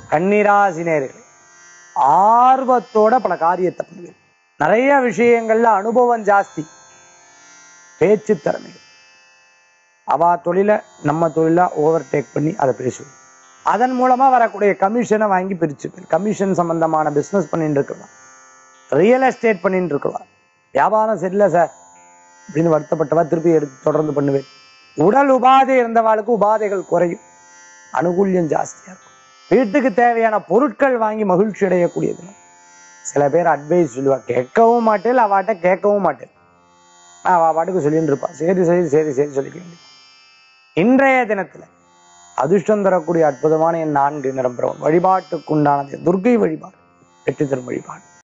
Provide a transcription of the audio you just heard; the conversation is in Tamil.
கன்னிராசினியர்கள் ஆர்வத்தோட பல காரியத்தை பண்ணுவீங்க நிறைய விஷயங்கள்ல அனுபவம் ஜாஸ்தி பேச்சு திறமைகள் அவா தொழில நம்ம தொழிலா ஓவர் டேக் பண்ணி அதை பேசுவோம் அதன் மூலமா வரக்கூடிய கமிஷனை வாங்கி பிரிச்சு கமிஷன் சம்பந்தமான பிசினஸ் பண்ணிட்டு இருக்கலாம் ரியல் எஸ்டேட் பண்ணிட்டு இருக்கலாம் வியாபாரம் சரியில்லை சார் அப்படின்னு வருத்தப்பட்டவா திருப்பி எடுத்து தொடர்ந்து பண்ணுவேன் உடல் உபாதை இருந்தவாளுக்கு உபாதைகள் குறையும் அனுகூல்யம் ஜாஸ்தியா இருக்கும் வீட்டுக்கு தேவையான பொருட்கள் வாங்கி மகிழ்ச்சி அடையக்கூடியது சில பேர் அட்வைஸ் சொல்லுவா கேட்கவும் மாட்டேன் அவாட்ட கேட்கவும் மாட்டேன் அவ பாட்டுக்கு சொல்லிட்டு இருப்பா சரி சரி சரி சரி சொல்லிக்க வேண்டியது இன்றைய தினத்துல அதிர்ஷ்டம் தரக்கூடிய அற்புதமான என் நான்கு நிரம்புறவன் வழிபாட்டுக்குண்டானது துர்க்கை வழிபாடு வெற்றி தரும் வழிபாடு